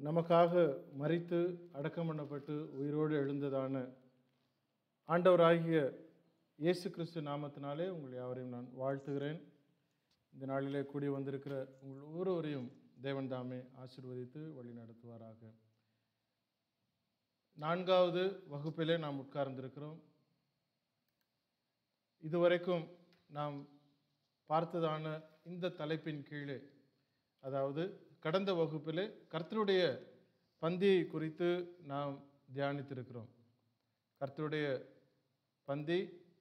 நமக்காக மரித்து அடக்கம் பண்ணப்பட்டு உயிரோடு எழுந்ததான ஆண்டவராகிய இயேசு கிறிஸ்து நாமத்தினாலே உங்கள் யாவரையும் நான் வாழ்த்துகிறேன் இந்த நாளிலே கூடி வந்திருக்கிற உங்கள் ஒவ்வொருவரையும் தேவன் தாமே ஆசீர்வதித்து வழி நடத்துவாராக நான்காவது வகுப்பிலே நாம் உட்கார்ந்திருக்கிறோம் இதுவரைக்கும் நாம் பார்த்ததான இந்த தலைப்பின் கீழே அதாவது கடந்த வகுப்பிலே கர்த்தருடைய பந்தியை குறித்து நாம் தியானித்திருக்கிறோம் கர்த்தருடைய பந்தி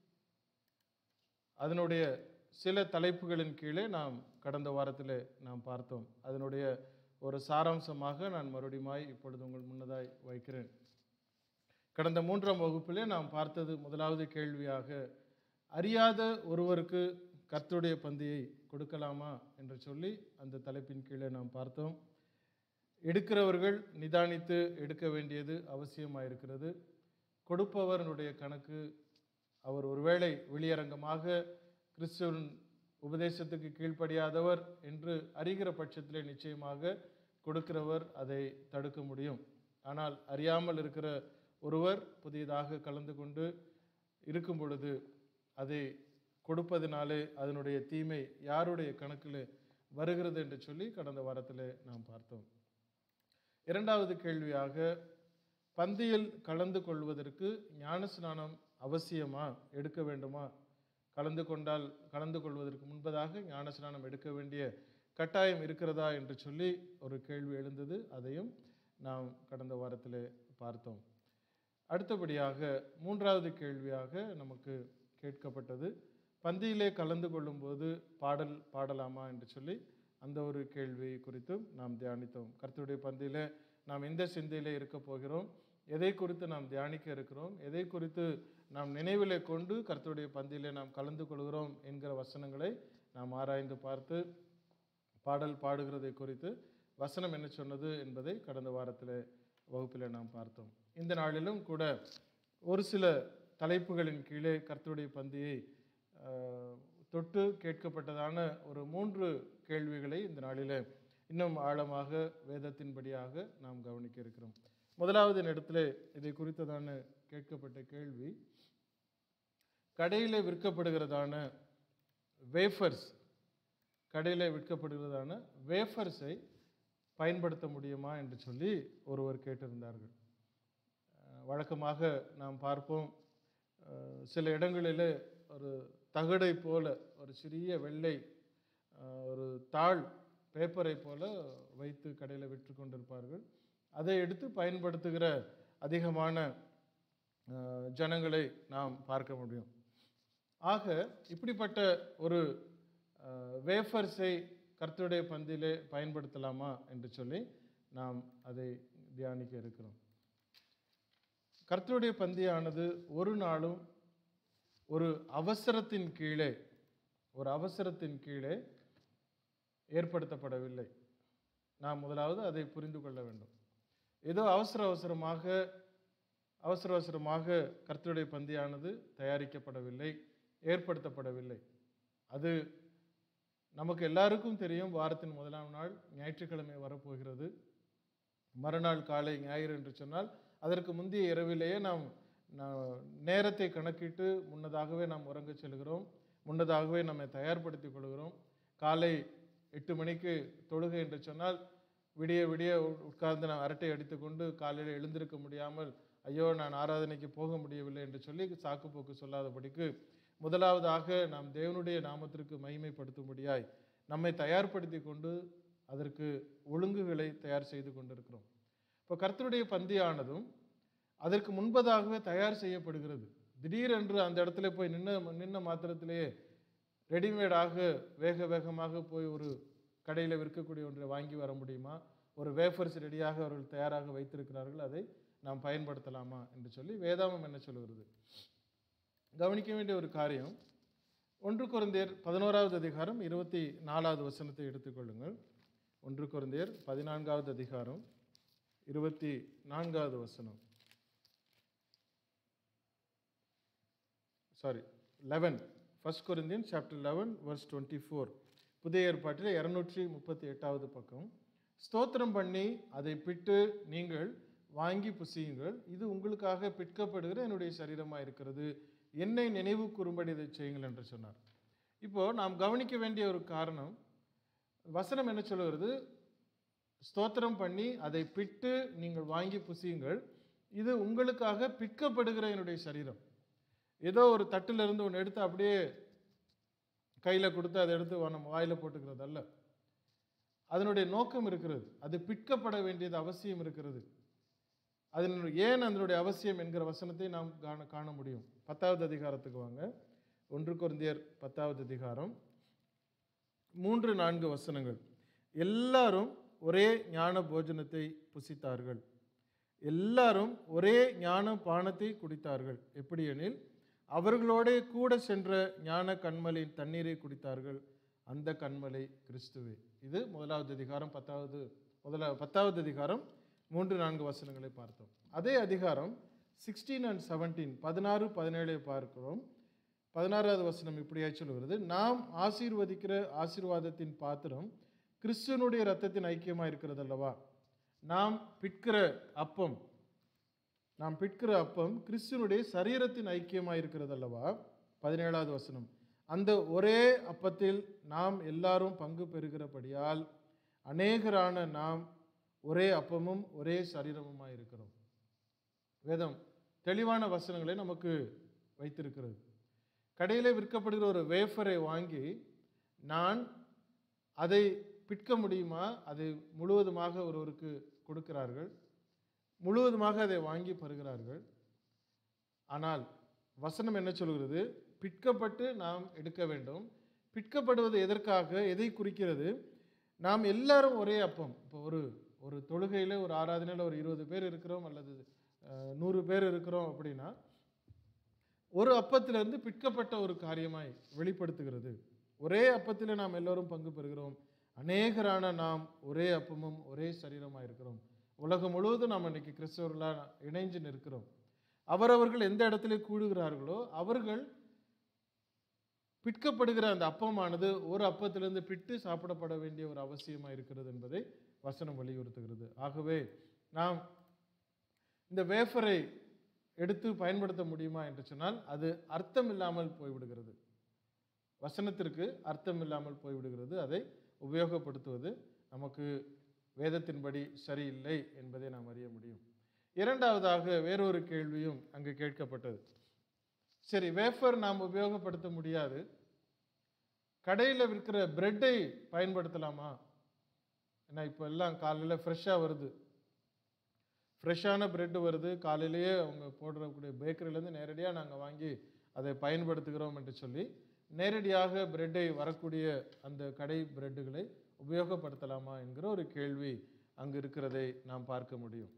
அதனுடைய சில தலைப்புகளின் கீழே நாம் கடந்த வாரத்தில் நாம் பார்த்தோம் அதனுடைய ஒரு சாராம்சமாக நான் மறுபடியுமாய் இப்பொழுது உங்கள் முன்னதாய் வைக்கிறேன் கடந்த மூன்றாம் வகுப்பிலே நாம் பார்த்தது முதலாவது கேள்வியாக அறியாத ஒருவருக்கு கர்த்தருடைய பந்தியை கொடுக்கலாமா என்று சொல்லி அந்த தலைப்பின் கீழே நாம் பார்த்தோம் எடுக்கிறவர்கள் நிதானித்து எடுக்க வேண்டியது அவசியமாயிருக்கிறது கொடுப்பவனுடைய கணக்கு அவர் ஒருவேளை வெளியரங்கமாக கிறிஸ்துவின் உபதேசத்துக்கு கீழ்ப்படியாதவர் என்று அறிகிற பட்சத்திலே நிச்சயமாக கொடுக்கிறவர் அதை தடுக்க முடியும் ஆனால் அறியாமல் இருக்கிற ஒருவர் புதியதாக கலந்து கொண்டு இருக்கும் பொழுது அதை கொடுப்பதினாலே அதனுடைய தீமை யாருடைய கணக்கில் வருகிறது என்று சொல்லி கடந்த வாரத்தில் நாம் பார்த்தோம் இரண்டாவது கேள்வியாக பந்தியில் கலந்து கொள்வதற்கு ஞானஸ்நானம் அவசியமா எடுக்க வேண்டுமா கலந்து கொண்டால் கலந்து கொள்வதற்கு முன்பதாக ஞானஸ்நானம் எடுக்க வேண்டிய கட்டாயம் இருக்கிறதா என்று சொல்லி ஒரு கேள்வி எழுந்தது அதையும் நாம் கடந்த வாரத்தில் பார்த்தோம் அடுத்தபடியாக மூன்றாவது கேள்வியாக நமக்கு கேட்கப்பட்டது பந்தியிலே கலந்து கொள்ளும்போது பாடல் பாடலாமா என்று சொல்லி அந்த ஒரு கேள்வி குறித்தும் நாம் தியானித்தோம் கர்த்தருடைய பந்தியிலே நாம் எந்த சிந்தையிலே இருக்க போகிறோம் எதை குறித்து நாம் தியானிக்க இருக்கிறோம் எதை குறித்து நாம் நினைவிலே கொண்டு கர்த்தருடைய பந்தியிலே நாம் கலந்து கொள்கிறோம் என்கிற வசனங்களை நாம் ஆராய்ந்து பார்த்து பாடல் பாடுகிறதை குறித்து வசனம் என்ன சொன்னது என்பதை கடந்த வாரத்தில் வகுப்பில் நாம் பார்த்தோம் இந்த நாளிலும் கூட ஒரு சில தலைப்புகளின் கீழே கர்த்தருடைய பந்தியை ஆஹ், தொட்டு கேட்கப்பட்டதான ஒரு மூன்று கேள்விகளை இந்த நாளில் இன்னும் ஆழமாக வேதத்தின்படியாக நாம் கவனிக்க இருக்கிறோம் முதலாவது இடத்துல இதை குறித்ததான கேட்கப்பட்ட கேள்வி கடையில் விற்கப்படுகிறதான வேஃபர்ஸ் கடையில் விற்கப்படுகிறதான வேஃபர்ஸை பயன்படுத்த முடியுமா என்று சொல்லி ஒருவர் கேட்டிருந்தார்கள் அஹ் வழக்கமாக நாம் பார்ப்போம் அஹ் சில இடங்களில் ஒரு தகடை போல ஒரு சிறிய வெள்ளை அஹ் ஒரு தாள் பேப்பரை போல வைத்து கடையில் விற்று கொண்டிருப்பார்கள் அதை எடுத்து பயன்படுத்துகிற அதிகமான அஹ், ஜனங்களை நாம் பார்க்க முடியும் ஆக இப்படிப்பட்ட ஒரு வேஃபர்ஸை கர்த்தருடைய பந்தியிலே பயன்படுத்தலாமா என்று சொல்லி நாம் அதை தியானிக்க இருக்கிறோம் கர்த்தருடைய பந்தியானது ஒரு நாளும் ஒரு அவசரத்தின் கீழே ஒரு அவசரத்தின் கீழே ஏற்படுத்தப்படவில்லை நாம் முதலாவது அதை புரிந்து கொள்ள வேண்டும் ஏதோ அவசர அவசரமாக அவசர அவசரமாக கர்த்தருடைய பந்தியானது தயாரிக்கப்படவில்லை ஏற்படுத்தப்படவில்லை அது நமக்கு எல்லாருக்கும் தெரியும் வாரத்தின் முதலாம் நாள் ஞாயிற்றுக்கிழமை வரப்போகிறது மறுநாள் காலை ஞாயிறு என்று சொன்னால் அதற்கு முந்தைய இரவிலேயே நாம் நா- நேரத்தை கணக்கிட்டு முன்னதாகவே நாம் உறங்கச் செல்கிறோம் முன்னதாகவே நம்மை தயார்படுத்திக் கொள்கிறோம் காலை எட்டு மணிக்கு தொழுகை என்று சொன்னால் விடிய விடிய உ- உட்கார்ந்து நாம் அரட்டை அடித்துக்கொண்டு காலையில் எழுந்திருக்க முடியாமல் ஐயோ நான் ஆராதனைக்கு போக முடியவில்லை என்று சொல்லி சாக்கு போக்கு சொல்லாதபடிக்கு முதலாவதாக நாம் தேவனுடைய நாமத்திற்கு மகிமைப்படுத்தும்படியாய் நம்மை தயார்படுத்தி கொண்டு அதற்கு ஒழுங்குகளை தயார் செய்து கொண்டிருக்கிறோம் இப்போ கர்த்தருடைய பந்தியானதும் அதற்கு முன்பதாகவே தயார் செய்யப்படுகிறது திடீரென்று அந்த இடத்துல போய் நின்ன நின்ன மாத்திரத்திலேயே ரெடிமேடாக வேக வேகமாக போய் ஒரு கடையில் விற்கக்கூடிய ஒன்றை வாங்கி வர முடியுமா ஒரு வேஃபர்ஸ் ரெடியாக அவர்கள் தயாராக வைத்திருக்கிறார்கள் அதை நாம் பயன்படுத்தலாமா என்று சொல்லி வேதாமம் என்ன சொல்கிறது கவனிக்க வேண்டிய ஒரு காரியம் ஒன்று குருந்தியர் பதினோராவது அதிகாரம் இருபத்தி நாலாவது வசனத்தை எடுத்துக்கொள்ளுங்கள் ஒன்று குருந்தியர் பதினான்காவது அதிகாரம் இருபத்தி நான்காவது வசனம் sorry eleven first Corinthian chapter eleven verse twenty four புதிய ஏற்பாட்டில் இரநூற்றி முப்பத்தி எட்டாவது பக்கம் ஸ்தோத்திரம் பண்ணி அதை பிட்டு நீங்கள் வாங்கி புசியுங்கள் இது உங்களுக்காக பிற்கப்படுகிற என்னுடைய சரீரமாக இருக்கிறது என்னை நினைவு கூறும்படி இதை செய்யுங்கள் என்று சொன்னார் இப்போ நாம் கவனிக்க வேண்டிய ஒரு காரணம் வசனம் என்ன சொல்லுகிறது ஸ்தோத்திரம் பண்ணி அதை பிட்டு நீங்கள் வாங்கி புசியுங்கள் இது உங்களுக்காக பிற்கப்படுகிற என்னுடைய சரீரம் ஏதோ ஒரு தட்டுல இருந்து ஒன்று எடுத்து அப்படியே கையில் கொடுத்து அதை எடுத்து வா- நம்ம வாயில் போட்டுக்கிறது அல்ல அதனுடைய நோக்கம் இருக்கிறது அது பிற்கப்பட வேண்டியது அவசியம் இருக்கிறது அதனுடைய ஏன் அதனுடைய அவசியம் என்கிற வசனத்தை நாம் காண காண முடியும் பத்தாவது அதிகாரத்துக்கு வாங்க ஒன்று கொரிந்தியர் பத்தாவது அதிகாரம் மூன்று நான்கு வசனங்கள் எல்லாரும் ஒரே ஞான போஜனத்தை புசித்தார்கள் எல்லாரும் ஒரே ஞான பானத்தை குடித்தார்கள் எப்படி எனில் அவர்களோடே கூட சென்ற ஞான கண்மலையின் தண்ணீரை குடித்தார்கள் அந்த கண்மலை கிறிஸ்துவே இது முதலாவது அதிகாரம் பத்தாவது முதலா பத்தாவது அதிகாரம் மூன்று நான்கு வசனங்களை பார்த்தோம் அதே அதிகாரம் சிக்ஸ்டீன் அண்ட் செவன்டீன் பதினாறு பதினேழை பார்க்கிறோம் பதினாறாவது வசனம் இப்படியாய் சொல்கிறது நாம் ஆசீர்வதிக்கிற ஆசீர்வாதத்தின் பாத்திரம் கிறிஸ்துவனுடைய இரத்தத்தின் ஐக்கியமாக இருக்கிறது அல்லவா நாம் பிற்கிற அப்பம் நாம் பிற்கிற அப்பம் கிறிஸ்துவனுடைய சரீரத்தின் ஐக்கியமாக இருக்கிறது அல்லவா பதினேழாவது வசனம் அந்த ஒரே அப்பத்தில் நாம் எல்லாரும் பங்கு பெறுகிறபடியால் அநேகரான நாம் ஒரே அப்பமும் ஒரே சரீரமுமாய் இருக்கிறோம் வேதம் தெளிவான வசனங்களை நமக்கு வைத்திருக்கிறது கடையிலே விற்கப்படுகிற ஒரு வேஃபரை வாங்கி நான் அதை பிற்க முடியுமா அதை முழுவதுமாக ஒருவருக்கு கொடுக்கிறார்கள் முழுவதுமாக அதை வாங்கி பருகிறார்கள் ஆனால் வசனம் என்ன சொல்கிறது பிற்கப்பட்டு நாம் எடுக்க வேண்டும் பிற்கப்படுவது எதற்காக எதை குறிக்கிறது நாம் எல்லாரும் ஒரே அப்பம் இப்போ ஒரு ஒரு தொழுகையில் ஒரு ஆராதனையில் ஒரு இருபது பேர் இருக்கிறோம் அல்லது அஹ், நூறு பேர் இருக்கிறோம் அப்படின்னா ஒரு அப்பத்திலிருந்து பிற்கப்பட்ட ஒரு காரியமாய் வெளிப்படுத்துகிறது ஒரே அப்பத்தில் நாம் எல்லோரும் பங்கு பெறுகிறோம் அநேகரான நாம் ஒரே அப்பமும் ஒரே சரீரமாக இருக்கிறோம் உலகம் முழுவதும் நாம் இன்னைக்கு கிறிஸ்தவர்களாக இணைஞ்சு நிற்கிறோம் அவரவர்கள் எந்த இடத்துல கூடுகிறார்களோ அவர்கள் பிற்கப்படுகிற அந்த அப்பமானது ஒரு அப்பத்திலிருந்து பிட்டு சாப்பிடப்பட வேண்டிய ஒரு அவசியமாக இருக்கிறது என்பதை வசனம் வலியுறுத்துகிறது ஆகவே நாம் இந்த வேஃபரை எடுத்து பயன்படுத்த முடியுமா என்று சொன்னால் அது அர்த்தம் இல்லாமல் போய்விடுகிறது வசனத்திற்கு அர்த்தம் இல்லாமல் போய்விடுகிறது அதை உபயோகப்படுத்துவது நமக்கு வேதத்தின்படி சரியில்லை என்பதை நாம் அறிய முடியும் இரண்டாவதாக வேறொரு கேள்வியும் அங்கு கேட்கப்பட்டது சரி வேஃபர் நாம் உபயோகப்படுத்த முடியாது கடையில் விற்கிற பிரெட்டை பயன்படுத்தலாமா ஏன்னா இப்போ எல்லாம் காலையில் ஃப்ரெஷ்ஷாக வருது ஃப்ரெஷ்ஷான பிரெட் வருது காலையிலேயே அவங்க போடுறக்கூடிய பேக்கரியிலேருந்து நேரடியாக நாங்கள் வாங்கி அதை பயன்படுத்துகிறோம் என்று சொல்லி நேரடியாக பிரெட்டை வரக்கூடிய அந்த கடை பிரெட்டுகளை உபயோகப்படுத்தலாமா என்கிற ஒரு கேள்வி அங்கு இருக்கிறதை நாம் பார்க்க முடியும்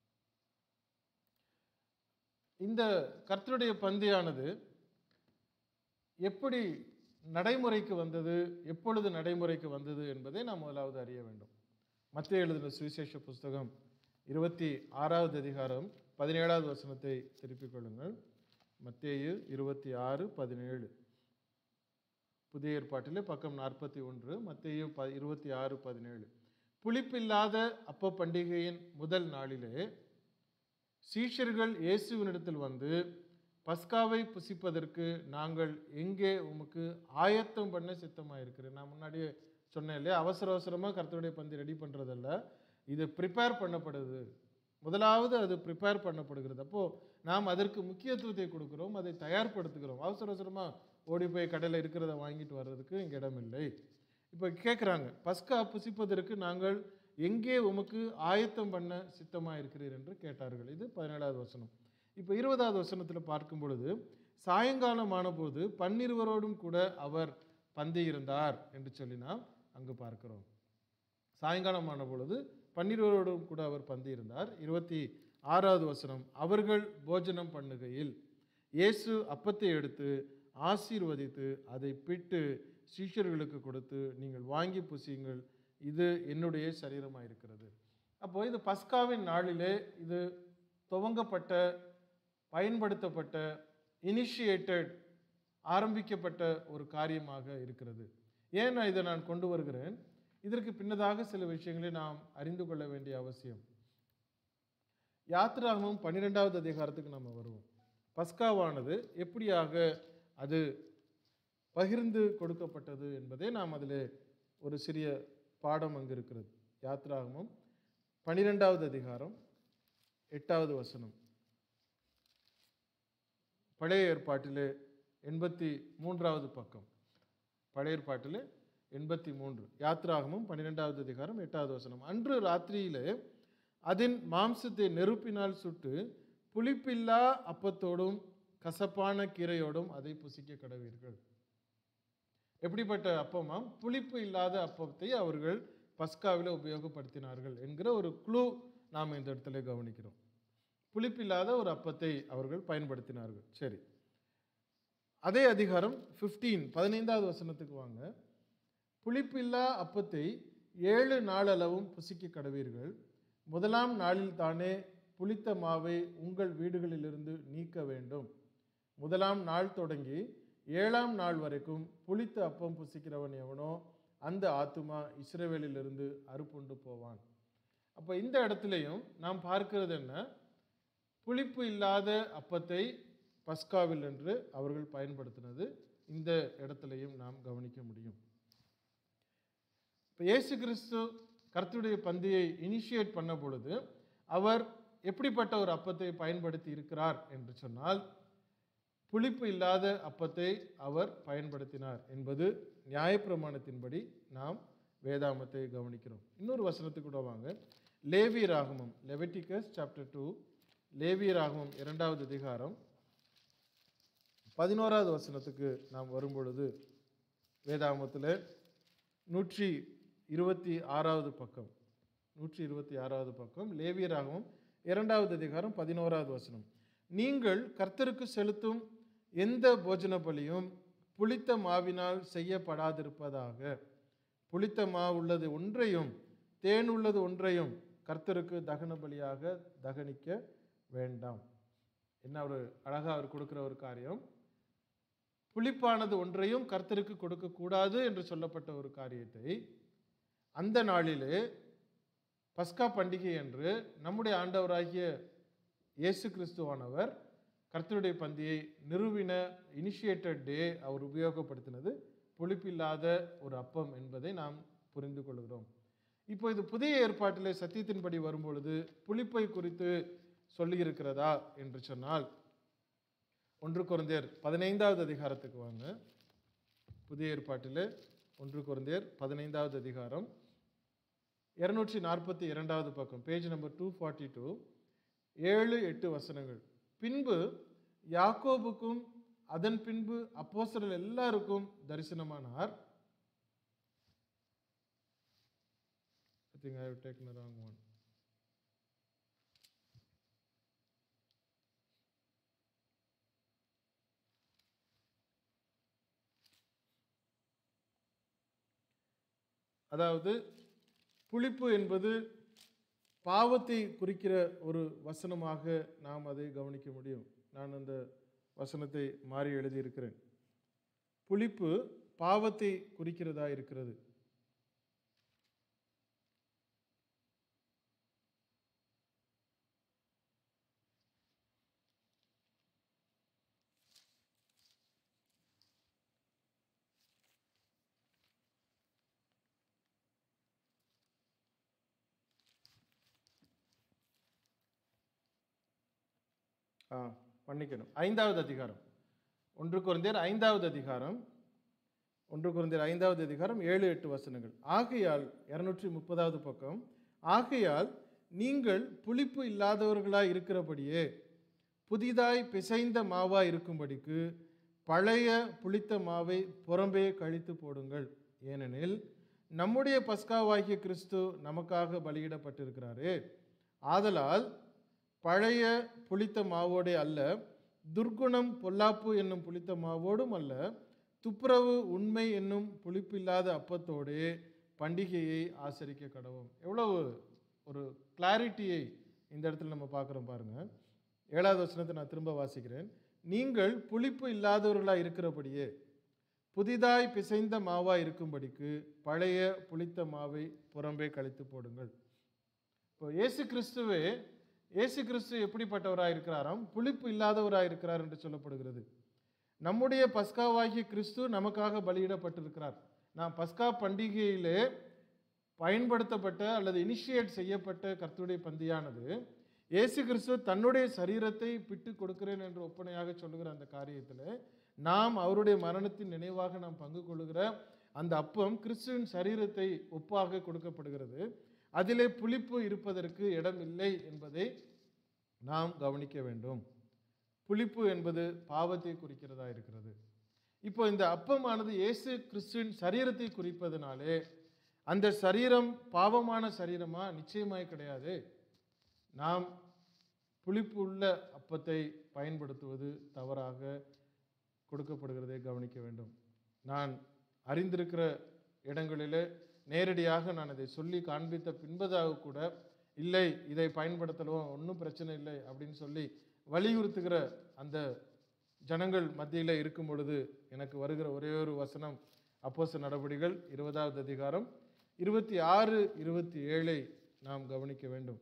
இந்த கர்த்தருடைய பந்தியானது எப்படி நடைமுறைக்கு வந்தது எப்பொழுது நடைமுறைக்கு வந்தது என்பதை நாம் முதலாவது அறிய வேண்டும் மத்திய எழுதின சுவிசேஷ புஸ்தகம் இருபத்தி ஆறாவது அதிகாரம் பதினேழாவது வசனத்தை திருப்பிக் கொள்ளுங்கள் மத்தேயு இருபத்தி ஆறு பதினேழு புதிய ஏற்பாட்டிலே பக்கம் நாற்பத்தி ஒன்று மத்தேயு ப இருபத்தி ஆறு பதினேழு புளிப்பில்லாத அப்ப பண்டிகையின் முதல் நாளிலே சீஷர்கள் இயேசுவினிடத்தில் வந்து பஸ்காவை புசிப்பதற்கு நாங்கள் எங்கே உமக்கு ஆயத்தம் பண்ண சித்தமாக இருக்கிறேன் நான் முன்னாடியே சொன்னேன் இல்லையா அவசர அவசரமாக கர்த்தருடைய பந்தி ரெடி பண்ணுறதல்ல இது ப்ரிப்பேர் பண்ணப்படுது முதலாவது அது ப்ரிப்பேர் பண்ணப்படுகிறது அப்போது நாம் அதற்கு முக்கியத்துவத்தை கொடுக்கிறோம் அதை தயார்படுத்துகிறோம் அவசர அவசரமாக ஓடி போய் கடையில் இருக்கிறத வாங்கிட்டு வர்றதுக்கு இங்கே இடமில்லை இப்போ கேட்குறாங்க பஸ்கா புசிப்பதற்கு நாங்கள் எங்கே உமக்கு ஆயத்தம் பண்ண சித்தமாக இருக்கிறீர் என்று கேட்டார்கள் இது பதினேழாவது வசனம் இப்போ இருபதாவது வசனத்தில் பார்க்கும் பொழுது சாயங்காலம் ஆனபோது பன்னிருவரோடும் கூட அவர் பந்தி இருந்தார் என்று சொல்லி நாம் அங்கு பார்க்கிறோம் சாயங்காலம் ஆன பொழுது பன்னிருவரோடும் கூட அவர் பந்தி இருந்தார் இருபத்தி ஆறாவது வசனம் அவர்கள் போஜனம் பண்ணுகையில் இயேசு அப்பத்தை எடுத்து ஆசீர்வதித்து அதை பிட்டு சீஷர்களுக்கு கொடுத்து நீங்கள் வாங்கி புசியுங்கள் இது என்னுடைய சரீரமாக இருக்கிறது அப்போ இது பஸ்காவின் நாளிலே இது துவங்கப்பட்ட பயன்படுத்தப்பட்ட இனிஷியேட்டட் ஆரம்பிக்கப்பட்ட ஒரு காரியமாக இருக்கிறது ஏன் நான் இதை நான் கொண்டு வருகிறேன் இதற்கு பின்னதாக சில விஷயங்களை நாம் அறிந்து கொள்ள வேண்டிய அவசியம் யாத்திராகமும் பன்னிரெண்டாவது அதிகாரத்துக்கு நம்ம வருவோம் பஸ்காவானது எப்படியாக அது பகிர்ந்து கொடுக்கப்பட்டது என்பதை நாம் அதில் ஒரு சிறிய பாடம் அங்கு இருக்கிறது யாத்ராகமம் பனிரெண்டாவது அதிகாரம் எட்டாவது வசனம் பழைய ஏற்பாட்டிலே எண்பத்தி மூன்றாவது பக்கம் பழைய ஏற்பாட்டிலே எண்பத்தி மூன்று யாத்ராகமும் பன்னிரெண்டாவது அதிகாரம் எட்டாவது வசனம் அன்று ராத்திரியிலே அதன் மாம்சத்தை நெருப்பினால் சுட்டு புளிப்பில்லா அப்பத்தோடும் கசப்பான கீரையோடும் அதை புசிக்க கடவீர்கள் எப்படிப்பட்ட அப்பமாம் புளிப்பு இல்லாத அப்பத்தை அவர்கள் பஸ்காவில் உபயோகப்படுத்தினார்கள் என்கிற ஒரு குழு நாம் இந்த இடத்துல கவனிக்கிறோம் புளிப்பில்லாத ஒரு அப்பத்தை அவர்கள் பயன்படுத்தினார்கள் சரி அதே அதிகாரம் 15 பதினைந்தாவது வசனத்துக்கு வாங்க புளிப்பில்லா அப்பத்தை ஏழு நாளளவும் புசிக்க கடவீர்கள் முதலாம் நாளில் தானே புளித்த மாவை உங்கள் வீடுகளிலிருந்து நீக்க வேண்டும் முதலாம் நாள் தொடங்கி ஏழாம் நாள் வரைக்கும் புளித்த அப்பம் புசிக்கிறவன் எவனோ அந்த ஆத்துமா இஸ்ரவேலிலிருந்து அறுப்புண்டு போவான் அப்போ இந்த இடத்துலையும் நாம் பார்க்கிறது என்ன புளிப்பு இல்லாத அப்பத்தை பஸ்காவில் என்று அவர்கள் பயன்படுத்தினது இந்த இடத்துலையும் நாம் கவனிக்க முடியும் இப்போ இயேசு கிறிஸ்து கர்த்தருடைய பந்தியை இனிஷியேட் பண்ண பொழுது அவர் எப்படிப்பட்ட ஒரு அப்பத்தை பயன்படுத்தி இருக்கிறார் என்று சொன்னால் புளிப்பு இல்லாத அப்பத்தை அவர் பயன்படுத்தினார் என்பது நியாயப்பிரமாணத்தின்படி நாம் வேதாமத்தை கவனிக்கிறோம் இன்னொரு வசனத்துக்கு கூட வாங்க லேவி ராகமம் லெவட்டிகஸ் சாப்டர் டூ லேவி ராகமம் இரண்டாவது அதிகாரம் பதினோராவது வசனத்துக்கு நாம் வரும்பொழுது வேதாகமத்தில் நூற்றி இருபத்தி ஆறாவது பக்கம் நூற்றி இருபத்தி ஆறாவது பக்கம் லேவியராகவும் இரண்டாவது அதிகாரம் பதினோராவது வசனம் நீங்கள் கர்த்தருக்கு செலுத்தும் எந்த போஜன பலியும் புளித்த மாவினால் செய்யப்படாதிருப்பதாக புளித்த மா உள்ளது ஒன்றையும் தேன் உள்ளது ஒன்றையும் கர்த்தருக்கு தகன பலியாக தகனிக்க வேண்டாம் என்ன ஒரு அழகா அவர் கொடுக்கிற ஒரு காரியம் புளிப்பானது ஒன்றையும் கர்த்தருக்கு கொடுக்கக்கூடாது என்று சொல்லப்பட்ட ஒரு காரியத்தை அந்த நாளிலே பஸ்கா பண்டிகை என்று நம்முடைய ஆண்டவராகிய இயேசு கிறிஸ்துவானவர் கர்த்தருடைய பந்தியை நிறுவின இனிஷியேட்டட் டே அவர் உபயோகப்படுத்தினது புளிப்பில்லாத ஒரு அப்பம் என்பதை நாம் புரிந்து கொள்கிறோம் இப்போ இது புதிய ஏற்பாட்டிலே சத்தியத்தின்படி வரும்பொழுது புளிப்பை குறித்து சொல்லியிருக்கிறதா என்று சொன்னால் ஒன்று குருந்தியர் பதினைந்தாவது அதிகாரத்துக்கு வாங்க புதிய ஏற்பாட்டிலே ஒன்று குருந்தியர் பதினைந்தாவது அதிகாரம் இருநூற்றி நாற்பத்தி இரண்டாவது பக்கம் page number two forty two ஏழு எட்டு வசனங்கள் பின்பு யாக்கோபுக்கும் அதன் பின்பு அப்போஸ்தலர் எல்லாருக்கும் தரிசனமானார் I think I have taken the wrong one. அதாவது புளிப்பு என்பது பாவத்தை குறிக்கிற ஒரு வசனமாக நாம் அதை கவனிக்க முடியும் நான் அந்த வசனத்தை மாறி எழுதியிருக்கிறேன் புளிப்பு பாவத்தை குறிக்கிறதா இருக்கிறது ஆ மன்னிக்கணும் ஐந்தாவது அதிகாரம் ஒன்று குறைந்தர் ஐந்தாவது அதிகாரம் ஒன்று குறைந்தர் ஐந்தாவது அதிகாரம் ஏழு எட்டு வசனங்கள் ஆகையால் இருநூற்றி முப்பதாவது பக்கம் ஆகையால் நீங்கள் புளிப்பு இல்லாதவர்களாய் இருக்கிறபடியே புதிதாய் பிசைந்த மாவாய் இருக்கும்படிக்கு பழைய புளித்த மாவை புறம்பே கழித்து போடுங்கள் ஏனெனில் நம்முடைய பஸ்காவாகிய கிறிஸ்து நமக்காக பலியிடப்பட்டிருக்கிறாரே ஆதலால் பழைய புளித்த மாவோடே அல்ல துர்க்குணம் பொல்லாப்பு என்னும் புளித்த மாவோடும் அல்ல துப்புரவு உண்மை என்னும் புளிப்பில்லாத அப்பத்தோடே பண்டிகையை ஆசரிக்க கடவோம் எவ்வளவு ஒரு கிளாரிட்டியை இந்த இடத்துல நம்ம பார்க்குறோம் பாருங்க ஏழாவது வசனத்தை நான் திரும்ப வாசிக்கிறேன் நீங்கள் புளிப்பு இல்லாதவர்களாக இருக்கிறபடியே புதிதாய் பிசைந்த மாவாய் இருக்கும்படிக்கு பழைய புளித்த மாவை புறம்பே கழித்து போடுங்கள் இப்போ இயேசு கிறிஸ்துவே இயேசு கிறிஸ்து எப்படிப்பட்டவராய் இருக்கிறாராம் புளிப்பு இல்லாதவராய் இருக்கிறார் என்று சொல்லப்படுகிறது நம்முடைய பஸ்காவாகிய கிறிஸ்து நமக்காக பலியிடப்பட்டிருக்கிறார் நாம் பஸ்கா பண்டிகையிலே பயன்படுத்தப்பட்ட அல்லது இனிஷியேட் செய்யப்பட்ட கர்த்தருடைய பந்தியானது இயேசு கிறிஸ்து தன்னுடைய சரீரத்தை பிட்டு கொடுக்கிறேன் என்று ஒப்பனையாக சொல்லுகிற அந்த காரியத்தில் நாம் அவருடைய மரணத்தின் நினைவாக நாம் பங்கு கொள்ளுகிற அந்த அப்பம் கிறிஸ்துவின் சரீரத்தை ஒப்பாக கொடுக்கப்படுகிறது அதிலே புளிப்பு இருப்பதற்கு இடம் இல்லை என்பதை நாம் கவனிக்க வேண்டும் புளிப்பு என்பது பாவத்தை குறிக்கிறதா இருக்கிறது இப்போ இந்த அப்பமானது இயேசு கிறிஸ்துவின் சரீரத்தை குறிப்பதனாலே அந்த சரீரம் பாவமான சரீரமா நிச்சயமாய் கிடையாது நாம் புளிப்பு உள்ள அப்பத்தை பயன்படுத்துவது தவறாக கொடுக்கப்படுகிறதை கவனிக்க வேண்டும் நான் அறிந்திருக்கிற இடங்களிலே நேரடியாக நான் அதை சொல்லி காண்பித்த பின்பதாக கூட இல்லை இதை பயன்படுத்தலாம் ஒன்றும் பிரச்சனை இல்லை அப்படின்னு சொல்லி வலியுறுத்துகிற அந்த ஜனங்கள் மத்தியில் இருக்கும் பொழுது எனக்கு வருகிற ஒரே ஒரு வசனம் அப்போஸ்தலர் நடவடிகள் இருபதாவது அதிகாரம் இருபத்தி ஆறு இருபத்தி ஏழை நாம் கவனிக்க வேண்டும்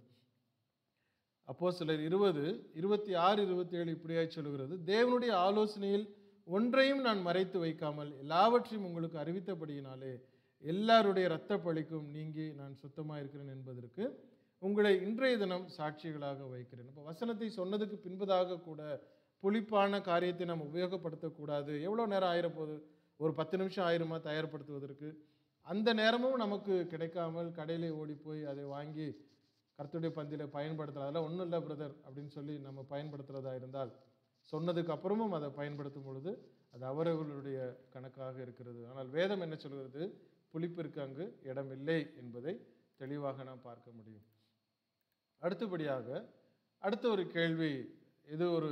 அப்போ சிலர் இருபது இருபத்தி ஆறு இருபத்தி ஏழு இப்படியாய் சொல்லுகிறது தேவனுடைய ஆலோசனையில் ஒன்றையும் நான் மறைத்து வைக்காமல் எல்லாவற்றையும் உங்களுக்கு அறிவித்தபடியினாலே எல்லாருடைய இரத்த பழிக்கும் நீங்கி நான் சுத்தமாக இருக்கிறேன் என்பதற்கு உங்களை இன்றைய தினம் சாட்சிகளாக வைக்கிறேன் இப்போ வசனத்தை சொன்னதுக்கு பின்பதாக கூட புளிப்பான காரியத்தை நாம் உபயோகப்படுத்தக்கூடாது எவ்வளோ நேரம் ஆயிரப்போகுது ஒரு பத்து நிமிஷம் ஆயிருமா தயார்படுத்துவதற்கு அந்த நேரமும் நமக்கு கிடைக்காமல் கடையிலே ஓடி போய் அதை வாங்கி கர்த்தருடைய பந்தியில் பயன்படுத்தலாம் அதெல்லாம் ஒன்றும் இல்லை பிரதர் அப்படின்னு சொல்லி நம்ம பயன்படுத்துகிறதா இருந்தால் சொன்னதுக்கு அப்புறமும் அதை பயன்படுத்தும் பொழுது அது அவரவர்களுடைய கணக்காக இருக்கிறது ஆனால் வேதம் என்ன சொல்கிறது புளிப்பிற்கு அங்கு இடம் இல்லை என்பதை தெளிவாக நாம் பார்க்க முடியும் அடுத்தபடியாக அடுத்த ஒரு கேள்வி இது ஒரு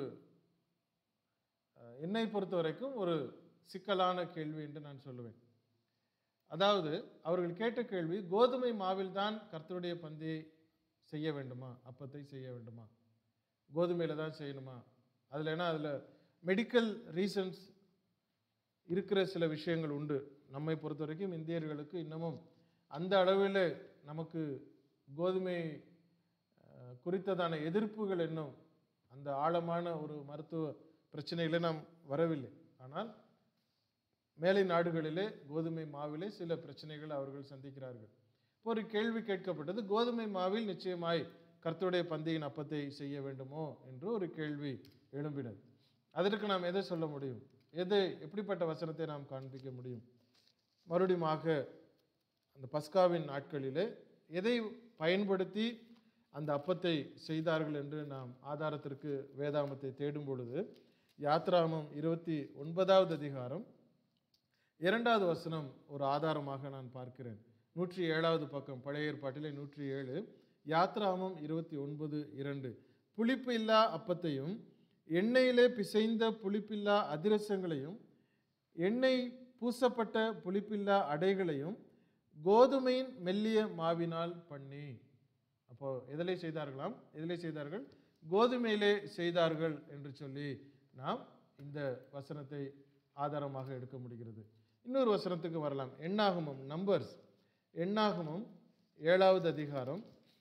அஹ், என்னை பொறுத்த வரைக்கும் ஒரு சிக்கலான கேள்வி என்று நான் சொல்லுவேன் அதாவது அவர்கள் கேட்ட கேள்வி கோதுமை மாவில் தான் கர்த்தருடைய பந்தியை செய்ய வேண்டுமா அப்பத்தை செய்ய வேண்டுமா கோதுமையில் தான் செய்யணுமா அதில் ஏன்னா அதில் மெடிக்கல் ரீசன்ஸ் இருக்கிற சில விஷயங்கள் உண்டு நம்மை பொறுத்த வரைக்கும் இந்தியர்களுக்கு இன்னமும் அந்த அளவில் நமக்கு கோதுமை அஹ், குறித்ததான எதிர்ப்புகள் இன்னும் அந்த ஆழமான ஒரு மருத்துவ பிரச்சனைகளை நாம் வரவில்லை ஆனால் மேலை நாடுகளிலே கோதுமை மாவிலே சில பிரச்சனைகள் அவர்கள் சந்திக்கிறார்கள் இப்போ ஒரு கேள்வி கேட்கப்பட்டது கோதுமை மாவில் நிச்சயமாய் கர்த்தருடைய பந்தியின் அப்பத்தை செய்ய வேண்டுமோ என்று ஒரு கேள்வி எழும்பினது அதற்கு நாம் எதை சொல்ல முடியும் எது எப்படிப்பட்ட வசனத்தை நாம் காண்பிக்க முடியும் மறுபடியுமாக அந்த பஸ்காவின் நாட்களிலே எதை பயன்படுத்தி அந்த அப்பத்தை செய்தார்கள் என்று நாம் ஆதாரத்திற்கு வேதாமத்தை தேடும் பொழுது யாத்ராமம் இருபத்தி ஒன்பதாவது அதிகாரம் இரண்டாவது வசனம் ஒரு ஆதாரமாக நான் பார்க்கிறேன் நூற்றி ஏழாவது பக்கம் பழைய ஏற்பாட்டிலே நூற்றி ஏழு யாத்ராமம் இருபத்தி ஒன்பது இரண்டு புளிப்பு இல்லா அப்பத்தையும் எண்ணெயிலே பிசைந்த புளிப்பில்லா அதிரசங்களையும் எண்ணெய் பூசப்பட்ட புளிப்பில்லா அடைகளையும் கோதுமையின் மெல்லிய மாவினால் பண்ணி அப்போ எதிலே செய்தார்களாம் எதிலே செய்தார்கள் கோதுமையிலே செய்தார்கள் என்று சொல்லி நாம் இந்த வசனத்தை ஆதாரமாக எடுக்க முடிகிறது இன்னொரு வசனத்துக்கு வரலாம் எண்ணாகமம் நம்பர்ஸ் எண்ணாகமம் ஏழாவது அதிகாரம்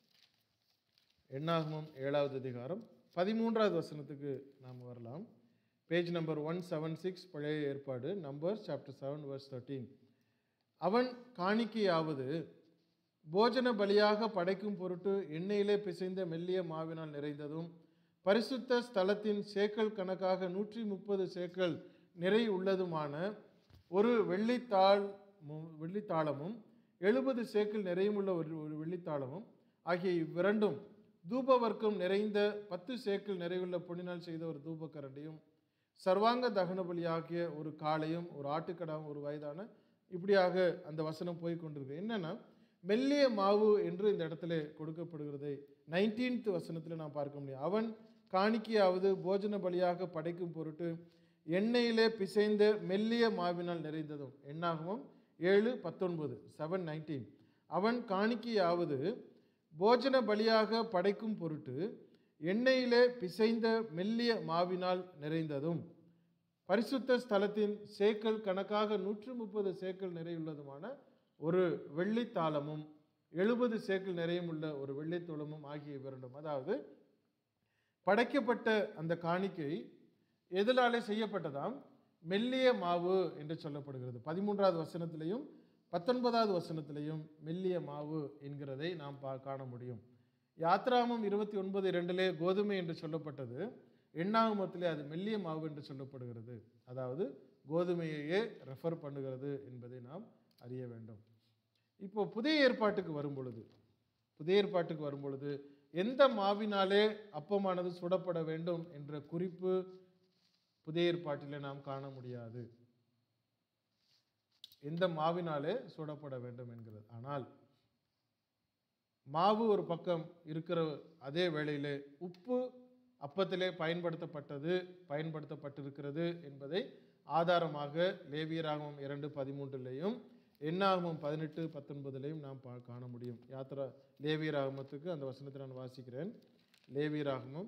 எண்ணாகமம் ஏழாவது அதிகாரம் பதிமூன்றாவது வசனத்துக்கு நாம் வரலாம் page number one seven six பழைய ஏற்பாடு number chapter seven verse thirteen அவன் காணிக்கையாவது போஜன பலியாக படைக்கும் பொருட்டு எண்ணெயிலே பிசைந்த மெல்லிய மாவினால் நிறைந்ததும் பரிசுத்த ஸ்தலத்தின் சேக்கல் கணக்காக நூற்றி முப்பது சேக்கல் நிறை உள்ளதுமான ஒரு வெள்ளித்தாள் மு- வெள்ளித்தாளமும் எழுபது சேக்கல் நிறையுமுள்ள ஒரு ஒரு வெள்ளித்தாளமும் ஆகிய இவ்விரண்டும் தூபவர்க்கம் நிறைந்த பத்து சேக்கல் நிறைவுள்ள பொன்னினால் செய்த ஒரு தூபக்கரண்டியும் சர்வாங்க தகன பலியாகிய ஒரு காளையும் ஒரு ஆட்டுக்கடாவும் ஒரு வயதான இப்படியாக அந்த வசனம் போய் கொண்டிருக்கு என்னன்னா மெல்லிய மாவு என்று இந்த இடத்துல கொடுக்கப்படுகிறதை நைன்டீன்த் வசனத்தில் நாம் பார்க்க முடியும் அவன் காணிக்கையாவது போஜன பலியாக படைக்கும் பொருட்டு எண்ணெயிலே பிசைந்த மெல்லிய மாவினால் நிறைந்ததும் எண்ணாகவும் ஏழு பத்தொன்பது செவன் நைன்டீன் அவன் காணிக்கையாவது போஜன பலியாக படைக்கும் பொருட்டு எண்ணெயிலே பிசைந்த மெல்லிய மாவினால் நிறைந்ததும் பரிசுத்த ஸ்தலத்தின் சேக்கல் கணக்காக நூற்று முப்பது சேக்கல் நிறையுள்ளதுமான ஒரு வெள்ளித்தாளமும் எழுபது சேக்கல் நிறையுமுள்ள ஒரு வெள்ளித்தூளமும் ஆகிய இரண்டும் அதாவது படைக்கப்பட்ட அந்த காணிக்கை எதனாலே செய்யப்பட்டதாம் மெல்லிய மாவு என்று சொல்லப்படுகிறது பதிமூன்றாவது வசனத்திலையும் பத்தொன்பதாவது வசனத்திலையும் மெல்லிய மாவு என்கிறதை நாம் பா காண முடியும் யாத்ராமம் இருபத்தி ஒன்பது இரண்டிலே கோதுமை என்று சொல்லப்பட்டது எண்ணாகமத்திலே அது மெல்லிய மாவு என்று சொல்லப்படுகிறது அதாவது கோதுமையையே ரெஃபர் பண்ணுகிறது என்பதை நாம் அறிய வேண்டும் இப்போ புதிய ஏற்பாட்டுக்கு வரும் பொழுது புதிய ஏற்பாட்டுக்கு வரும் பொழுது எந்த மாவினாலே அப்பமானது சுடப்பட வேண்டும் என்ற குறிப்பு புதிய ஏற்பாட்டிலே நாம் காண முடியாது எந்த மாவினாலே சுடப்பட வேண்டும் என்கிறது ஆனால் மாவு ஒரு பக்கம் இருக்கிற அதே வேளையிலே உப்பு அப்பத்திலே பயன்படுத்தப்பட்டது பயன்படுத்தப்பட்டிருக்கிறது என்பதை ஆதாரமாக லேவியராகமம் இரண்டு பதிமூன்றிலேயும் எண்ணாகமம் பதினெட்டு பத்தொன்பதுலேயும் நாம் பா காண முடியும் யாத்திரா லேவியராகமத்துக்கு அந்த வசனத்தை நான் வாசிக்கிறேன் லேவியராகமம்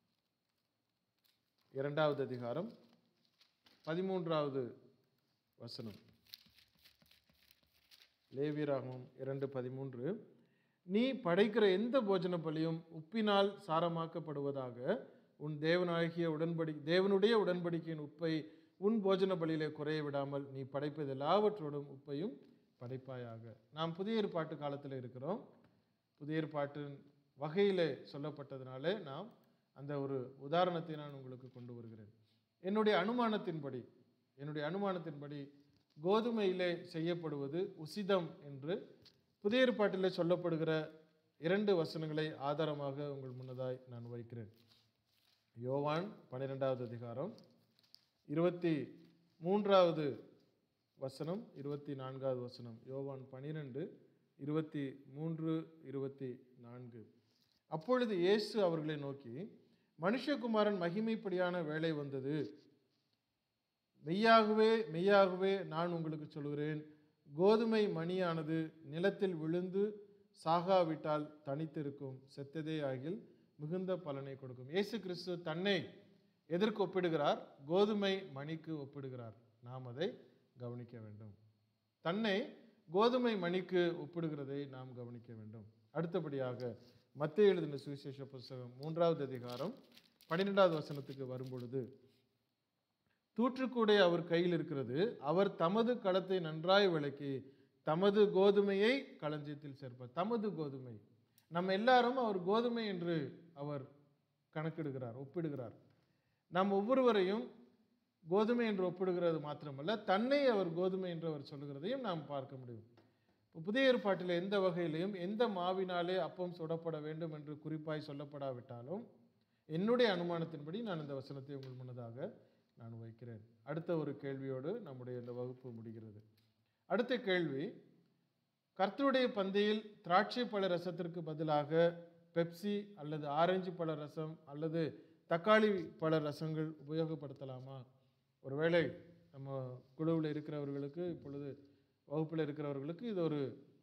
இரண்டாவது அதிகாரம் பதிமூன்றாவது வசனம் லேவியராகமம் இரண்டு பதிமூன்று நீ படைக்கிற எந்த போஜன பலியும் உப்பினால் சாரமாக்கப்படுவதாக உன் தேவனாகிய உடன்படி தேவனுடைய உடன்படிக்கையின் உப்பை உன் போஜன பலியிலே குறைய விடாமல் நீ படைப்பது எல்லாவற்றோடும் உப்பையும் படைப்பாயாக நாம் புதிய ஏற்பாட்டு காலத்தில் இருக்கிறோம் புதிய ஏற்பாட்டின் வகையிலே சொல்லப்பட்டதுனாலே நாம் அந்த ஒரு உதாரணத்தை நான் உங்களுக்கு கொண்டு வருகிறேன் என்னுடைய அனுமானத்தின்படி என்னுடைய அனுமானத்தின்படி கோதுமையிலே செய்யப்படுவது உசிதம் என்று புதிய ஏற்பாட்டிலே சொல்லப்படுகிற இரண்டு வசனங்களை ஆதாரமாக உங்கள் முன்னதாய் நான் வைக்கிறேன் யோவான் பன்னிரெண்டாவது அதிகாரம் இருபத்தி மூன்றாவது வசனம் இருபத்தி நான்காவது வசனம் யோவான் பனிரெண்டு இருபத்தி மூன்று இருபத்தி நான்கு அப்பொழுது இயேசு அவர்களை நோக்கி மனுஷகுமாரன் மகிமைப்படியான வேலை வந்தது மெய்யாகவே மெய்யாகவே நான் உங்களுக்கு சொல்கிறேன் கோதுமை மணியானது நிலத்தில் விழுந்து சாகாவிட்டால் தனித்திருக்கும் செத்ததே ஆகில் மிகுந்த பலனை கொடுக்கும் இயேசு கிறிஸ்து தன்னை எதற்கு ஒப்பிடுகிறார் கோதுமை மணிக்கு ஒப்பிடுகிறார் நாம் அதை கவனிக்க வேண்டும் தன்னை கோதுமை மணிக்கு ஒப்பிடுகிறதை நாம் கவனிக்க வேண்டும் அடுத்தபடியாக மத்திய எழுதின சுவிசேஷ புஸ்தகம் மூன்றாவது அதிகாரம் பன்னிரெண்டாவது வசனத்துக்கு வரும்பொழுது தூற்றுக்கூடை அவர் கையில் இருக்கிறது அவர் தமது களத்தை நன்றாய் விளக்கி தமது கோதுமையை களஞ்சியத்தில் சேர்ப்பார் தமது கோதுமை நம்ம எல்லாரும் அவர் கோதுமை என்று அவர் கணக்கிடுகிறார் ஒப்பிடுகிறார் நாம் ஒவ்வொருவரையும் கோதுமை என்று ஒப்பிடுகிறது மாத்திரமல்ல தன்னை அவர் கோதுமை என்று அவர் சொல்லுகிறதையும் நாம் பார்க்க முடியும் இப்போ புதிய ஏற்பாட்டில் எந்த வகையிலையும் எந்த மாவினாலே அப்பம் சுடப்பட வேண்டும் என்று குறிப்பாய் சொல்லப்படாவிட்டாலும் என்னுடைய அனுமானத்தின்படி நான் இந்த வசனத்தை உங்கள் முன்னதாக நான் வைக்கிறேன் அடுத்த ஒரு கேள்வியோடு நம்முடைய இந்த வகுப்பு முடிகிறது அடுத்த கேள்வி கர்த்தருடைய பந்தியில் திராட்சை பழ ரசத்திற்கு பதிலாக பெப்சி அல்லது ஆரஞ்சு பழ ரசம் அல்லது தக்காளி பழ ரசங்கள் உபயோகப்படுத்தலாமா ஒருவேளை நம்ம குழுவில் இருக்கிறவர்களுக்கு இப்பொழுது வகுப்பில் இருக்கிறவர்களுக்கு இது ஒரு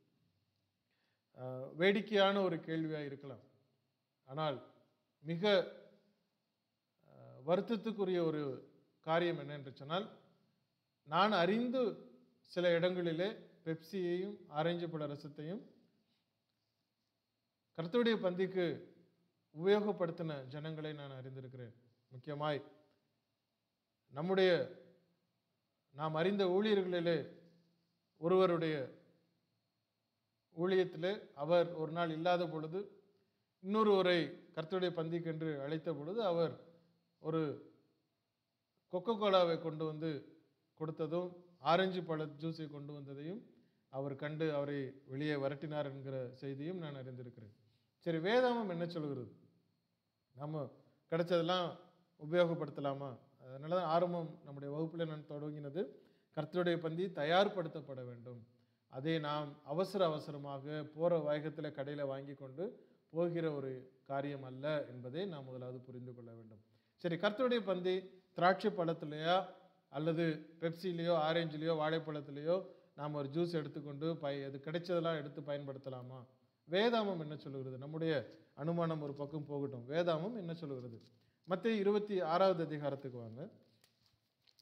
அஹ், வேடிக்கையான ஒரு கேள்வியாக இருக்கலாம் ஆனால் மிக அஹ், வருத்தத்துக்குரிய ஒரு காரியம் என்ன என்று சொன்னால் நான் அறிந்து சில இடங்களிலே பெப்சியையும் ஆரஞ்சு பழ ரசத்தையும் கர்த்தருடைய பந்திக்கு உபயோகப்படுத்தின ஜனங்களை நான் அறிந்திருக்கிறேன் முக்கியமாய் நம்முடைய நாம் அறிந்த ஊழியர்களிலே ஒருவருடைய ஊழியத்திலே அவர் ஒரு நாள் இல்லாத பொழுது இன்னொருவரை கர்த்தருடைய பந்திக்கென்று அழைத்த பொழுது அவர் ஒரு கொக்கோ கோலாவை கொண்டு வந்து கொடுத்ததும் ஆரஞ்சு பழ ஜூஸை கொண்டு வந்ததையும் அவர் கண்டு அவரை வெளியே விரட்டினார் என்கிற செய்தியும் நான் அறிந்திருக்கிறேன் சரி வேதாமம் என்ன சொல்கிறது நம்ம கிடைச்சதெல்லாம் உபயோகப்படுத்தலாமா அதனால தான் ஆரம்பம் நம்முடைய வகுப்பில் நான் தொடங்கினது கர்த்தருடைய பந்தி தயார்படுத்தப்பட வேண்டும் அதை நாம் அவசர அவசரமாக போகிற வேகத்தில் கடையில் வாங்கி கொண்டு போகிற ஒரு காரியம் அல்ல என்பதை நாம் முதலாவது புரிந்து கொள்ள வேண்டும் சரி கர்த்தருடைய பந்தி திராட்சை பழத்துலையோ அல்லது பெப்சிலேயோ ஆரஞ்சுலேயோ வாழைப்பழத்துலேயோ நாம் ஒரு ஜூஸ் எடுத்துக்கொண்டு பய அது கிடைச்சதெல்லாம் எடுத்து பயன்படுத்தலாமா வேதாமம் என்ன சொல்லுகிறது நம்முடைய அனுமானம் ஒரு பக்கம் போகட்டும் வேதாமம் என்ன சொல்லுகிறது மத்திய இருபத்தி ஆறாவது அதிகாரத்துக்கு வாங்க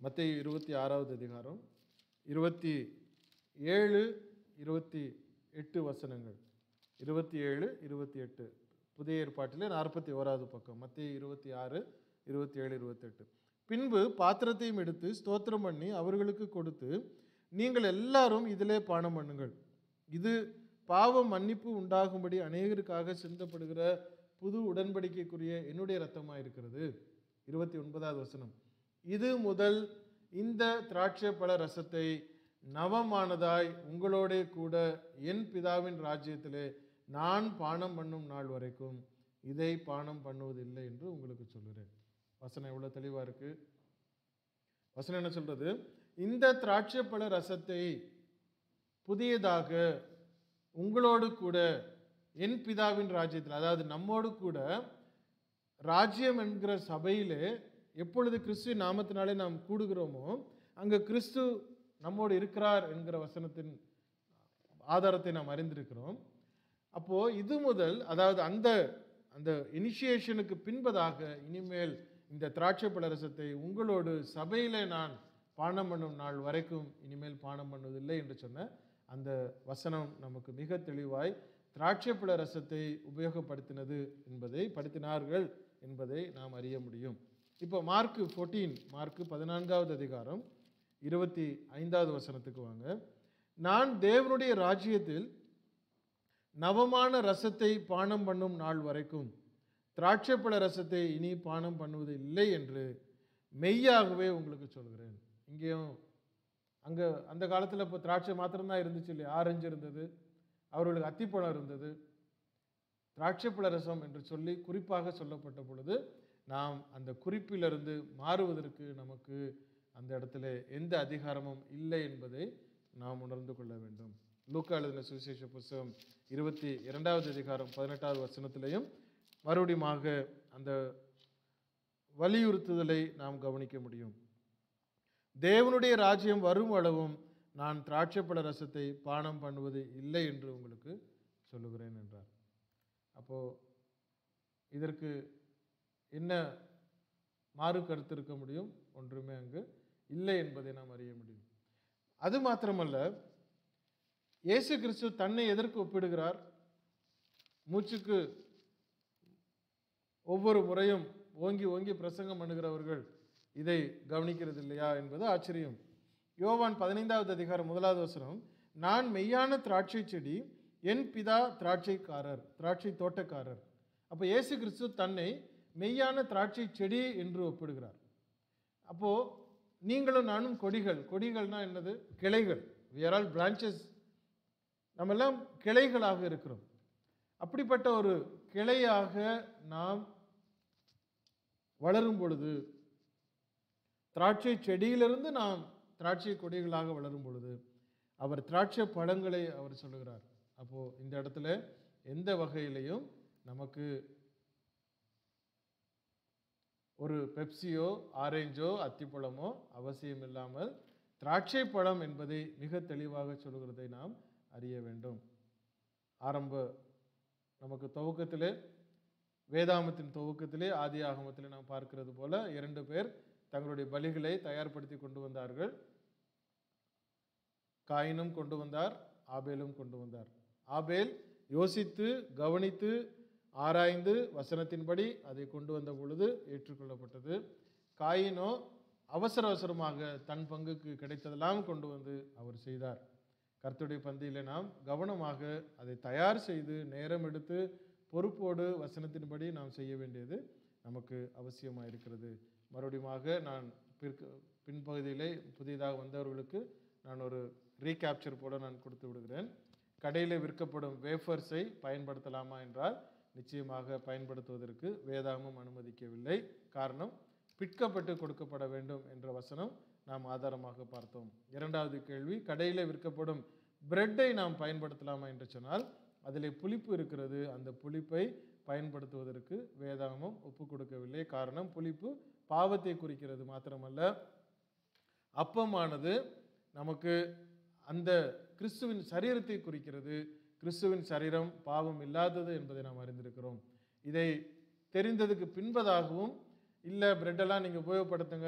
மத்திய இருபத்தி ஆறாவது அதிகாரம் இருபத்தி ஏழு இருபத்தி எட்டு வசனங்கள் இருபத்தி ஏழு இருபத்தி எட்டு புதிய ஏற்பாட்டிலே நாற்பத்தி ஓராவது பக்கம் மத்திய இருபத்தி ஆறு இருபத்தி ஏழு இருபத்தெட்டு பின்பு பாத்திரத்தையும் எடுத்து ஸ்தோத்திரம் பண்ணி அவர்களுக்கு கொடுத்து நீங்கள் எல்லாரும் இதிலே பானம் பண்ணுங்கள் இது பாவ மன்னிப்பு உண்டாகும்படி அநேகருக்காக சிந்தப்படுகிற புது உடன்படிக்கைக்குரிய என்னுடைய இரத்தமாக இருக்கிறது இருபத்தி ஒன்பதாவது வசனம் இது முதல் இந்த திராட்சை பழ ரசத்தை நவமானதாய் உங்களோடே கூட என் பிதாவின் ராஜ்யத்திலே நான் பானம் பண்ணும் நாள் வரைக்கும் இதை பானம் பண்ணுவதில்லை என்று உங்களுக்கு சொல்கிறேன் வசனம் எவ்வளோ தெளிவாக இருக்கு வசனம் என்ன சொல்றது இந்த திராட்சை பழ ரசத்தை புதியதாக உங்களோடு கூட என் பிதாவின் ராஜ்யத்தில் அதாவது நம்மோடு கூட ராஜ்யம் என்கிற சபையிலே எப்பொழுது கிறிஸ்துவின் நாமத்தினாலே நாம் கூடுகிறோமோ அங்கே கிறிஸ்து நம்மோடு இருக்கிறார் என்கிற வசனத்தின் ஆதாரத்தை நாம் அறிந்திருக்கிறோம் அப்போ இது முதல் அதாவது அந்த அந்த இனிஷியேஷனுக்கு பின்பதாக இனிமேல் இந்த திராட்சை பழரசத்தை உங்களோடு சபையிலே நான் பானம் பண்ணும் நாள் வரைக்கும் இனிமேல் பானம் பண்ணுவதில்லை என்று சொன்ன அந்த வசனம் நமக்கு மிக தெளிவாய் திராட்சை பழ ரசத்தை உபயோகப்படுத்தினது என்பதை படுத்தினார்கள் என்பதை நாம் அறிய முடியும் இப்போ மார்க்கு ஃபோர்டீன் மார்க்கு பதினான்காவது அதிகாரம் இருபத்தி ஐந்தாவது வசனத்துக்கு வாங்க நான் தேவனுடைய ராஜ்யத்தில் நவமான ரசத்தை பானம் பண்ணும் நாள் வரைக்கும் திராட்சைப்பழ ரசத்தை இனி பானம் பண்ணுவது இல்லை என்று மெய்யாகவே உங்களுக்கு சொல்கிறேன் இங்கேயும் அங்கே அந்த காலத்தில் இப்போ திராட்சை மாத்திரம்தான் இருந்துச்சு இல்லையா ஆரஞ்சு இருந்தது அவர்களுக்கு அத்திப்பழம் இருந்தது திராட்சைப்பழ ரசம் என்று சொல்லி குறிப்பாக சொல்லப்பட்ட பொழுது நாம் அந்த குறிப்பிலிருந்து மாறுவதற்கு நமக்கு அந்த இடத்துல எந்த அதிகாரமும் இல்லை என்பதை நாம் உணர்ந்து கொள்ள வேண்டும் லூக்கா எழுதின சுவிசேஷ புஸ்தகம் இருபத்தி இரண்டாவது அதிகாரம் பதினெட்டாவது வசனத்திலையும் மறுபடியுமாக அந்த வலியுறுத்துதலை நாம் கவனிக்க முடியும் தேவனுடைய ராஜ்யம் வரும் அளவும் நான் திராட்சைப்பழ ரசத்தை பானம் பண்ணுவது இல்லை என்று உங்களுக்கு சொல்லுகிறேன் என்றார் அப்போ இதற்கு என்ன மாறு கருத்து இருக்க முடியும் ஒன்றுமே அங்கு இல்லை என்பதை நாம் அறிய முடியும் அது மாத்திரமல்ல இயேசு கிறிஸ்து தன்னை எதற்கு ஒப்பிடுகிறார் மூச்சுக்கு ஒவ்வொரு முறையும் ஓங்கி ஓங்கி பிரசங்கம் பண்ணுகிறவர்கள் இதை கவனிக்கிறது இல்லையா என்பது ஆச்சரியம் யோவான் பதினைந்தாவது அதிகாரம் முதலாவது வசனம் நான் மெய்யான திராட்சை செடி என் பிதா திராட்சைக்காரர் திராட்சை தோட்டக்காரர் அப்போ இயேசு கிறிஸ்து தன்னை மெய்யான திராட்சை செடி என்று ஒப்பிடுகிறார் அப்போ நீங்களும் நானும் கொடிகள் கொடிகள்னா என்னது கிளைகள் we are all branches நம்ம எல்லாம் கிளைகளாக இருக்கிறோம் அப்படிப்பட்ட ஒரு கிளையாக நாம் வளரும் பொழுது திராட்சை செடியிலிருந்து நாம் திராட்சை கொடிகளாக வளரும் பொழுது அவர் திராட்சை பழங்களை அவர் சொல்லுகிறார் அப்போ இந்த இடத்துல எந்த வகையிலையும் நமக்கு ஒரு பெப்சியோ ஆரேஞ்சோ அத்திப்பழமோ அவசியம் இல்லாமல் திராட்சை பழம் என்பதை மிக தெளிவாக சொல்கிறதை நாம் அறிய வேண்டும் ஆரம்ப நமக்கு துவக்கத்திலே வேதாமத்தின் துவக்கத்திலே ஆதி ஆகமத்திலே நாம் பார்க்கிறது போல இரண்டு பேர் தங்களுடைய பலிகளை தயார்படுத்தி கொண்டு வந்தார்கள் காயினும் கொண்டு வந்தார் ஆபேலும் கொண்டு வந்தார் ஆபேல் யோசித்து கவனித்து ஆராய்ந்து வசனத்தின்படி அதை கொண்டு வந்த பொழுது ஏற்றுக்கொள்ளப்பட்டது காயினோ அவசர அவசரமாக தன் பங்குக்கு கிடைத்ததெல்லாம் கொண்டு வந்து அவர் செய்தார் கர்த்தருடைய பந்தியிலே நாம் கவனமாக அதை தயார் செய்து நேரம் எடுத்து பொறுப்போடு வசனத்தின்படி நாம் செய்ய வேண்டியது நமக்கு அவசியமாக இருக்கிறது மறுபடியுமாக நான் பிற்கு பின்பகுதியிலே புதிதாக வந்தவர்களுக்கு நான் ஒரு ரீகேப்சர் போல நான் கொடுத்து விடுகிறேன் கடையில் விற்கப்படும் வேஃபர்ஸை பயன்படுத்தலாமா என்றால் நிச்சயமாக பயன்படுத்துவதற்கு வேதாகமம் அனுமதிக்கவில்லை காரணம் பிற்கப்பட்டு கொடுக்கப்பட வேண்டும் என்ற வசனம் நாம் ஆதாரமாக பார்த்தோம் இரண்டாவது கேள்வி கடையில் விற்கப்படும் பிரெட்டை நாம் பயன்படுத்தலாமா என்று சொன்னால் அதிலே புளிப்பு இருக்கிறது அந்த புளிப்பை பயன்படுத்துவதற்கு வேதாகமம் ஒப்பு கொடுக்கவில்லை காரணம் புளிப்பு பாவத்தை குறிக்கிறது மாத்திரமல்ல அப்பமானது நமக்கு அந்த கிறிஸ்துவின் சரீரத்தை குறிக்கிறது கிறிஸ்துவின் சரீரம் பாவம் இல்லாதது என்பதை நாம் அறிந்திருக்கிறோம் இதை தெரிந்ததுக்கு பின்பதாகவும் இல்லை பிரெட்டெல்லாம் நீங்கள் உபயோகப்படுத்துங்க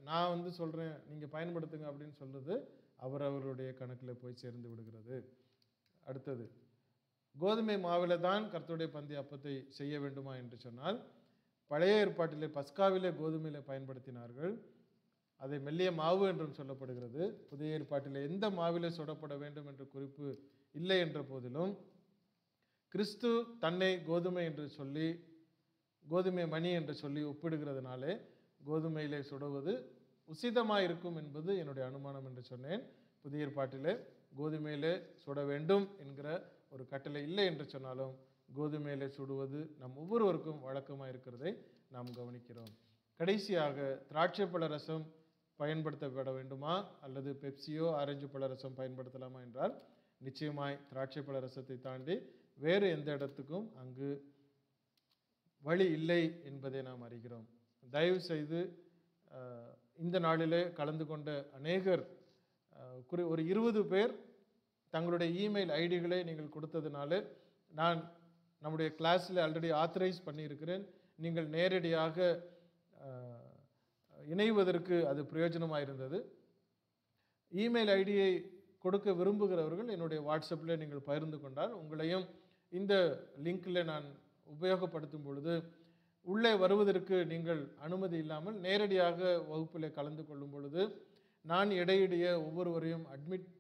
நான் வந்து சொல்கிறேன் நீங்கள் பயன்படுத்துங்க அப்படின்னு சொல்றது அவர் அவருடைய கணக்கில் போய் சேர்ந்து விடுகிறது அடுத்தது கோதுமை மாவில் தான் கர்த்தருடைய பந்திய அப்பத்தை செய்ய வேண்டுமா என்று சொன்னால் பழைய ஏற்பாட்டிலே பஸ்காவிலே கோதுமையிலே பயன்படுத்தினார்கள் அதை மெல்லிய மாவு என்றும் சொல்லப்படுகிறது புதிய ஏற்பாட்டிலே எந்த மாவிலே சுடப்பட வேண்டும் என்ற குறிப்பு இல்லை என்ற போதிலும் கிறிஸ்து தன்னை கோதுமை என்று சொல்லி கோதுமை மணி என்று சொல்லி ஒப்பிடுகிறதுனாலே கோதுமையிலே சுடுவது உசிதமாக இருக்கும் என்பது என்னுடைய அனுமானம் என்று சொன்னேன் புதிய ஏற்பாட்டிலே கோதுமையிலே சுட வேண்டும் என்கிற ஒரு கட்டளை இல்லை என்று சொன்னாலும் கோதுமையிலே சுடுவது நம் ஒவ்வொருவருக்கும் வழக்கமாக இருக்கிறதை நாம் கவனிக்கிறோம் கடைசியாக திராட்சை பழ ரசம் பயன்படுத்தப்பட வேண்டுமா அல்லது பெப்சியோ ஆரஞ்சு பழ ரசம் பயன்படுத்தலாமா என்றால் நிச்சயமாய் திராட்சை பழ ரசத்தை தாண்டி வேறு எந்த இடத்துக்கும் அங்கு வழி இல்லை என்பதை நாம் அறிகிறோம் தயவு செய்து அஹ், இந்த நாளிலே கலந்து கொண்ட அநேகர் அஹ், குறி ஒரு இருபது பேர் தங்களுடைய இமெயில் ஐடிகளை நீங்கள் கொடுத்ததுனால நான் நம்முடைய கிளாஸில் ஆல்ரெடி ஆத்தரைஸ் பண்ணியிருக்கிறேன் நீங்கள் நேரடியாக அஹ், இணைவதற்கு அது பிரயோஜனமாக இருந்தது இமெயில் ஐடியை கொடுக்க விரும்புகிறவர்கள் என்னுடைய வாட்ஸ்அப்பில் நீங்கள் பகிர்ந்து கொண்டால் உங்களையும் இந்த லிங்கில் நான் உபயோகப்படுத்தும் பொழுது உள்ளே வருவதற்கு நீங்கள் அனுமதி இல்லாமல் நேரடியாக வகுப்பில் கலந்து கொள்ளும் பொழுது நான் இடையிடையே ஒவ்வொருவரையும் அட்மிட்